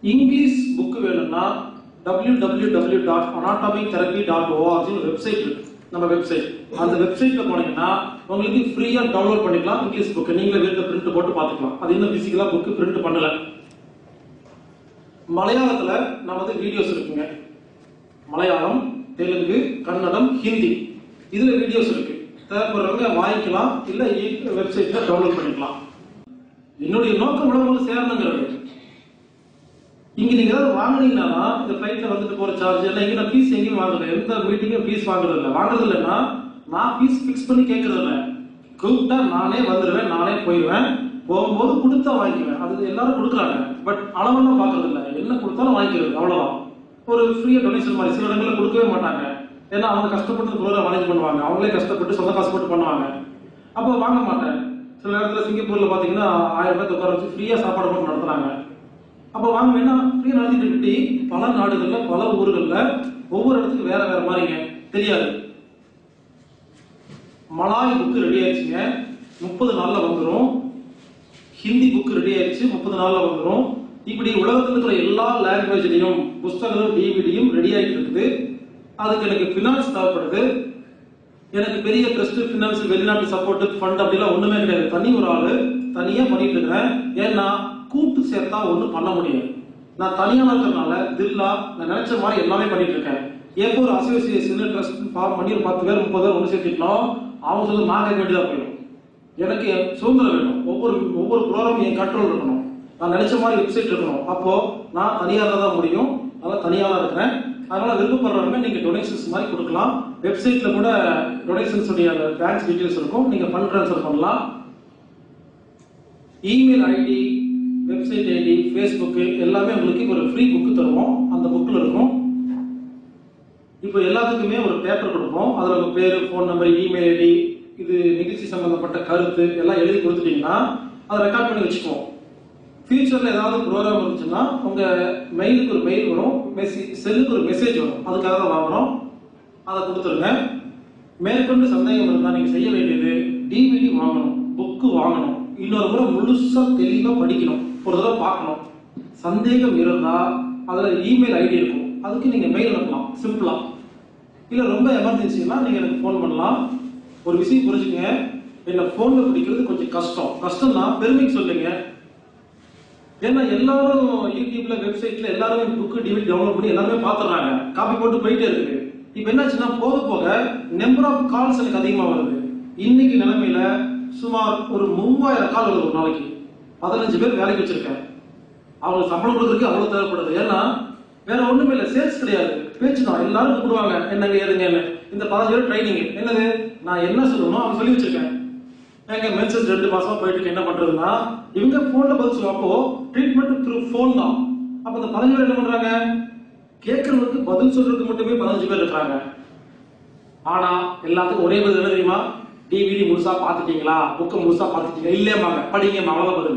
English book வேணும்னா www.anatomy dot anatomic therapy dot ORG website இருக்கு நம்ம வெப்சைட் அந்த வெப்சைட்ல போனீங்கன்னா உங்களுக்கு ஃப்ரீயா டவுன்லோட் பண்ணிக்கலாம் இங்கிலீஷ் புக் நீங்களே வீட்டில் பிரிண்ட் போட்டு பார்த்துக்கலாம் அது இன்னும் பிசிக்கலா புக் பிரிண்ட் பண்ணல மலையாளத்துல நமது வீடியோஸ் இருக்குங்க மலையாளம் தெலுங்கு கன்னடம் ஹிந்தி இதுல வீடியோஸ் இருக்கு தேவைப்படுறவங்க வாங்கிக்கலாம் இல்ல வெப்சைட்ல டவுன்லோட் பண்ணிக்கலாம் என்னுடைய நோக்கம் உலகம் சேரணுங்கிறது இங்க நீங்க ஏதாவது வாங்குனீங்கன்னா இந்த ஃபிளைட்ல வந்துட்டு போற சார்ஜ் எல்லாம் இங்க நான் ஃபீஸ் எங்கேயும் வாங்குறேன் எந்த மீட்டிங்கும் ஃபீஸ் வாங்குறது இல்லை வாங்குறது இல்லைன்னா நான் ஃபீஸ் ஃபிக்ஸ் பண்ணி கேட்கறது இல்லை கூப்பிட்டா நானே வந்துடுவேன் நானே போயிடுவேன் போகும்போது கொடுத்தா வாங்கிக்குவேன் அது எல்லாரும் கொடுக்குறாங்க பட் அளவெல்லாம் பார்க்கறது இல்லை என்ன கொடுத்தாலும் வாங்கிக்கிறது அவ்வளவுதான் ஒரு ஃப்ரீயா டொனேஷன் மாதிரி சில இடங்களில் கொடுக்கவே மாட்டாங்க ஏன்னா அவங்க கஷ்டப்பட்டு ப்ரோக்ராம் மேனேஜ் பண்ணுவாங்க அவங்களே கஷ்டப்பட்டு சொந்த காசு போட்டு பண்ணுவாங்க அப்போ வாங்க மாட்டேன் சில நேரத்தில் சிங்கப்பூர்ல பாத்தீங்கன்னா ஆயிரம் பேர் உட்கார வச்சு ஃப்ரீயா சாப்பாடு போட்டு நடத்துறாங்க அப்போ வாங்க வேணா ஃப்ரீயா நடத்திட்டு இப்படி பல நாடுகள்ல பல ஊர்கள்ல ஒவ்வொரு இடத்துக்கு வேற வேற மாதிரிங்க தெரியாது மலாய் புக் ரெடி ஆயிடுச்சுங்க முப்பது நாள்ல வந்துடும் ஹிந்தி புக் ரெடி ஆயிடுச்சு முப்பது நாள்ல வந்துடும் இப்படி உலகத்தில் இருக்கிற எல்லா லாங்குவேஜ்லையும் புஸ்தகங்களும் டிவிடியும் ரெடி ஆகிட்டு இருக்குது அதுக்கு எனக்கு ஃபினான்ஸ் தேவைப்படுது எனக்கு பெரிய ட்ரஸ்ட் ஃபினான்ஸ் வெளிநாட்டு சப்போர்ட் ஃபண்ட் அப்படிலாம் ஒண்ணுமே கிடையாது தனி ஒரு ஆளு தனியா பண்ணிட்டு இருக்கிறேன் ஏன்னா கூட்டு சேர்த்தா ஒண்ணும் பண்ண முடியாது நான் தனியா இருக்கிறதுனால தில்லா நான் நினைச்ச மாதிரி எல்லாமே பண்ணிட்டு இருக்கேன் எப்போ ஒரு அசோசியேஷன் ட்ரஸ்ட் ஃபார்ம் பண்ணி ஒரு பத்து பேர் முப்பது பேர் ஒன்று சேர்த்துட்டோம் அவங்க சொல்லி நான் கேட்க வேண்டியதா போயிடும் எனக்கு என் சுதந்திரம் வேணும் ஒவ்வொரு ஒவ்வொரு ப்ரோக்ராம் என் கண்ட்ரோல் இருக்கணும் நான் நினைச்ச மாதிரி வெப்சைட் இருக்கணும் அப்போ நான் தனியார் தான் முடியும் அதனால தனியாளா இருக்கிறேன் அதனால விருப்பப்படுறவங்க நீங்க டொனேஷன்ஸ் மாதிரி கொடுக்கலாம் வெப்சைட்ல கூட டொனேஷன்ஸ் உடைய அந்த பேங்க் டீடைல்ஸ் இருக்கும் நீங்க ஃபண்ட் ட்ரான்ஸ்ஃபர் பண்ணலாம் email ID website ID Facebook எல்லாமே உங்களுக்கு ஒரு ஃப்ரீ புக் தருவோம் அந்த புக்ல இருக்கும் இப்போ எல்லாத்துக்குமே ஒரு பேப்பர் கொடுப்போம் அதுல உங்க பேரு ஃபோன் நம்பர் இமெயில் ஐடி இது நிகழ்ச்சி சம்பந்தப்பட்ட கருத்து எல்லாம் எழுதி கொடுத்துட்டீங்கன்னா அதை ரெக்கார்ட் பண்ணி வச்சுக்குவோம் ஃபியூச்சர்ல ஏதாவது ப்ரோக்ராம் இருந்துச்சுன்னா உங்க மெயிலுக்கு ஒரு மெயில் வரும் மெசேஜ் செல்லுக்கு ஒரு மெசேஜ் வரும் அதுக்காக தான் வாங்குறோம் அதை கொடுத்துருங்க மேற்கொண்டு சந்தேகம் இருந்தா நீங்க செய்ய வேண்டியது டிவிடி வாங்கணும் புக்கு வாங்கணும் இன்னொரு முறை முழுசா தெளிவா படிக்கணும் ஒரு தடவை பார்க்கணும் சந்தேகம் இருந்தா அதுல இமெயில் ஐடி இருக்கும் அதுக்கு நீங்க மெயில் அனுப்பலாம் சிம்பிளா இல்ல ரொம்ப எமர்ஜென்சினா நீங்க எனக்கு ஃபோன் பண்ணலாம் ஒரு விஷயம் புரிஞ்சுக்கங்க என்ன போன்ல பிடிக்கிறது கொஞ்சம் கஷ்டம் கஷ்டம் தான் பெருமைக்கு சொல்லுங்க ஏன்னா எல்லாரும் யூடியூப்ல வெப்சைட்ல எல்லாருமே புக் டிவிடி டவுன்லோட் பண்ணி எல்லாருமே பாத்துறாங்க காப்பி போட்டு போயிட்டே இருக்கு இப்போ என்னாச்சுன்னா போக போக நம்பர் ஆஃப் கால்ஸ் எனக்கு அதிகமா வருது இன்னைக்கு நிலைமையில சுமார் ஒரு மூவாயிரம் கால் வருது ஒரு நாளைக்கு பதினஞ்சு பேர் வேலைக்கு வச்சிருக்கேன் அவங்களுக்கு சம்பளம் கொடுக்கறதுக்கு அவ்வளவு தேவைப்படுது ஏன்னா வேற ஒண்ணுமே இல்ல சேல்ஸ் கிடையாது பேச்சு தான் எல்லாரும் கூப்பிடுவாங்க என்னங்க ஏதுங்கன்னு இந்த பதினஞ்சு பேர் ட்ரைனிங் என்னது நான் என்ன சொல்லணும் அவங்க சொல்லி வச்சிருக்கேன் எங்க மென்சஸ் ரெண்டு மாசமா போயிட்டு இருக்கு, என்ன பண்றதுன்னா இவங்க போன்ல பதில் சொல்லுவோம் அப்போ ட்ரீட்மெண்ட் த்ரூ போன் தான் அப்ப இந்த பதினஞ்சு பேர் என்ன பண்றாங்க கேட்கறவங்களுக்கு பதில் சொல்றதுக்கு மட்டுமே பதினஞ்சு பேர் இருக்காங்க ஆனா எல்லாத்துக்கும் ஒரே பதில் என்ன தெரியுமா டிவிடி முழுசா பாத்துட்டீங்களா புக்க முழுசா பாத்துட்டீங்களா இல்லையம்மாங்க படிங்க அவ்வளவுதான் பதில்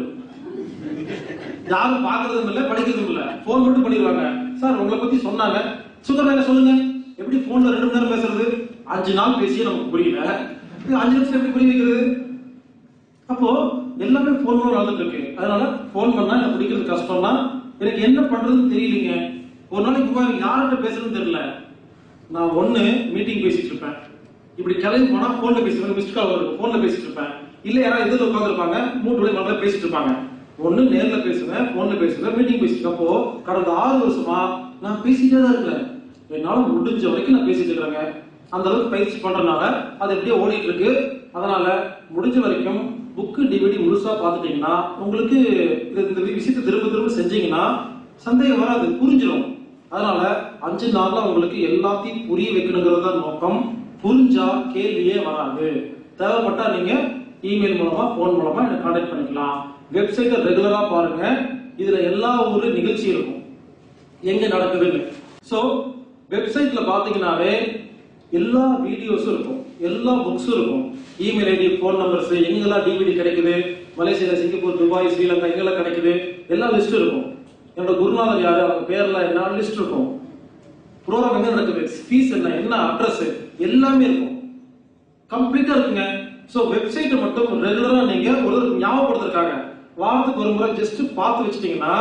யாரும் பாக்குறதும் இல்ல படிக்கிறதும் இல்ல போன் மட்டும் பண்ணிடுவாங்க சார் உங்களை பத்தி சொன்னாங்க சுகர் என்ன சொல்லுங்க எப்படி போன்ல ரெண்டு மணி நேரம் பேசுறது அஞ்சு நாள் பேசியே நமக்கு புரியல இது அஞ்சு நிமிஷம் எப்படி புரிய வைக்கிறது அப்போ எல்லாமே போன் மூலம் நடந்துட்டு இருக்கு அதனால போன் பண்ணா எனக்கு பிடிக்கிறது கஷ்டம்னா எனக்கு என்ன பண்றதுன்னு தெரியலீங்க ஒரு நாளைக்கு மூவாயிரம் யார்கிட்ட பேசுறதுன்னு தெரியல நான் ஒண்ணு மீட்டிங் பேசிட்டு இருப்பேன் இப்படி கிளம்பி போனா போன்ல பேசிட்டு மிஸ்ட் கால் வரும் போன்ல பேசிட்டு இருப்பேன் இல்ல யாராவது எதிரில் உட்காந்துருப்பாங்க மூணு வழி நல்லா பேசிட்டு இருப்பாங்க ஒண்ணு நேர்ல பேசுவேன் போன்ல பேசுவேன் மீட்டிங் பேசிட்டு அப்போ கடந்த ஆறு வருஷமா நான் பேசிட்டே தான் இருக்கிறேன் என்னால முடிஞ்ச வரைக்கும் நான் பேசிட்டு இருக்கிறேங்க அந்த அளவுக்கு பயிற்சி பண்றதுனால அது எப்படியே ஓடிட்டு இருக்கு அதனால முடிஞ்ச வரைக்கும் புக்கு டிவிடி முழுசா பார்த்துட்டீங்கன்னா உங்களுக்கு இந்த இந்த விஷயத்தை திரும்ப திரும்ப செஞ்சீங்கன்னா சந்தேகம் வராது புரிஞ்சிடும் அதனால அஞ்சு நாள்ல உங்களுக்கு எல்லாத்தையும் புரிய வைக்கணுங்கிறது தான் நோக்கம் புரிஞ்சா கேள்வியே வராது தேவைப்பட்டா நீங்க இமெயில் மூலமா போன் மூலமா என்ன கான்டாக்ட் பண்ணிக்கலாம் வெப்சைட்டை ரெகுலரா பாருங்க இதுல எல்லா ஊரு நிகழ்ச்சி இருக்கும் எங்க நடக்குதுன்னு சோ வெப்சைட்ல பாத்தீங்கன்னாவே எல்லா வீடியோஸும் இருக்கும் எல்லா புக்ஸும் இருக்கும் இமெயில் ஐடி ஃபோன் நம்பர்ஸ் எங்கெல்லாம் டிவிடி கிடைக்குது மலேசியா சிங்கப்பூர் துபாய் ஸ்ரீலங்கா எங்கெல்லாம் கிடைக்குது எல்லா லிஸ்ட் இருக்கும் என்னோட குருநாதர் யாரு அவங்க பேர்ல என்ன லிஸ்ட் இருக்கும் ப்ரோக்ராம் எங்க நடக்குது ஃபீஸ் என்ன என்ன அட்ரஸ் எல்லாமே இருக்கும் கம்ப்ளீட்டா இருக்குங்க சோ வெப்சைட்டை மட்டும் ரெகுலரா நீங்க ஒரு ஞாபகப்படுத்துறதுக்காக வாரத்துக்கு ஒரு முறை ஜஸ்ட் பார்த்து வச்சிட்டீங்கன்னா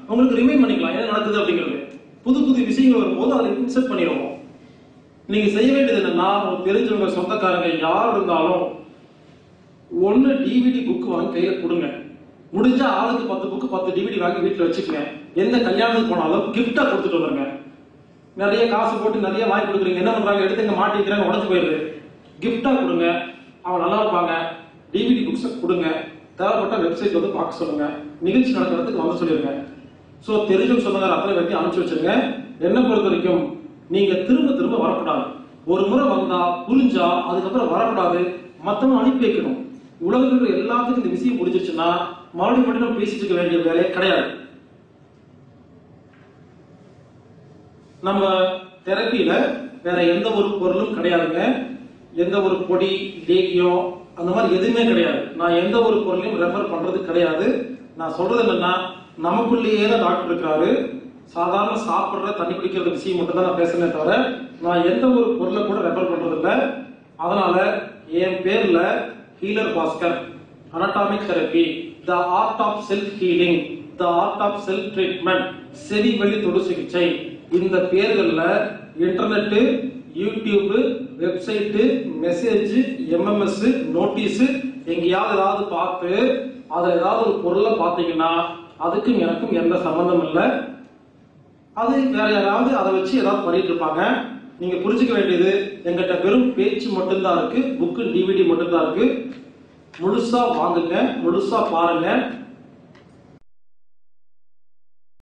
உங்களுக்கு ரிமைண்ட் பண்ணிக்கலாம் என்ன நடக்குது அப்படிங்கிறது புது புது விஷயங்கள் வரும்போது அதை இன்செர்ட் பண்ணிடுவோம் நீங்க செய்ய வேண்டியது என்னன்னா உங்களுக்கு தெரிஞ்சவங்க சொந்தக்காரங்க யார் இருந்தாலும் ஒன்னு டிவிடி புக் வாங்கி கையில கொடுங்க முடிஞ்சா ஆளுக்கு பத்து புக் பத்து டிவிடி வாங்கி வீட்டுல வச்சுக்கங்க எந்த கல்யாணத்துக்கு போனாலும் கிஃப்டா கொடுத்துட்டு வந்துருங்க நிறைய காசு போட்டு நிறைய வாங்கி கொடுக்குறீங்க என்ன பண்றாங்க எடுத்து இங்க மாட்டிக்கிறாங்க உடஞ்சு போயிருது கிஃப்டா கொடுங்க அவங்க நல்லா இருப்பாங்க டிவிடி புக்ஸ் கொடுங்க தேவைப்பட்ட வெப்சைட் வந்து பார்க்க சொல்லுங்க நிகழ்ச்சி நடக்கிறதுக்கு வந்து சொல்லிருங்க ஸோ தெரிஞ்சவங்க சொந்தக்கார அத்தனை பேர்த்தையும் அனுப்பிச்சு வச்சிருங்க என்ன பொறுத்த வரைக்கும் நீங்க திரும்ப திரும்ப வரக்கூடாது ஒரு முறை வந்தா புரிஞ்சா அதுக்கப்புறம் வரக்கூடாது மத்தவங்க அனுப்பி வைக்கணும் உலகத்தில் இருக்கிற எல்லாத்துக்கும் இந்த விஷயம் முடிஞ்சிருச்சுன்னா மறுபடியும் மட்டும் நம்ம பேசிட்டு இருக்க வேண்டிய வேலையே கிடையாது நம்ம தெரப்பியில வேற எந்த ஒரு பொருளும் கிடையாதுங்க எந்த ஒரு பொடி லேகியம் அந்த மாதிரி எதுவுமே கிடையாது நான் எந்த ஒரு பொருளையும் ரெஃபர் பண்றது கிடையாது நான் சொல்றது என்னன்னா நமக்குள்ளேயே தான் டாக்டர் இருக்காரு சாதாரண சாப்பிடுற தண்ணி குடிக்கிற விஷயம் மட்டும் தான் நான் பேசுறேனே தவிர நான் எந்த ஒரு பொருளை கூட ரெஃபர் பண்றது இல்ல அதனால என் பேர்ல healer Bhaskar anatomic therapy the art of self healing the art of self treatment செவி வழி தொடு சிகிச்சை இந்த பேர்கள்ல internet YouTube website message MMS notice எங்கேயாவது ஏதாவது பார்த்து அதுல ஏதாவது ஒரு பொருளை பார்த்தீங்கன்னா அதுக்கும் எனக்கும் எந்த சம்பந்தம் இல்லை அது வேற யாராவது அதை வச்சு ஏதாவது பண்ணிட்டு இருப்பாங்க நீங்க புரிஞ்சுக்க வேண்டியது எங்கிட்ட வெறும் பேச்சு மட்டும்தான் இருக்கு புக்கு டிவிடி மட்டும்தான் இருக்கு முழுசா வாங்குங்க முழுசா பாருங்க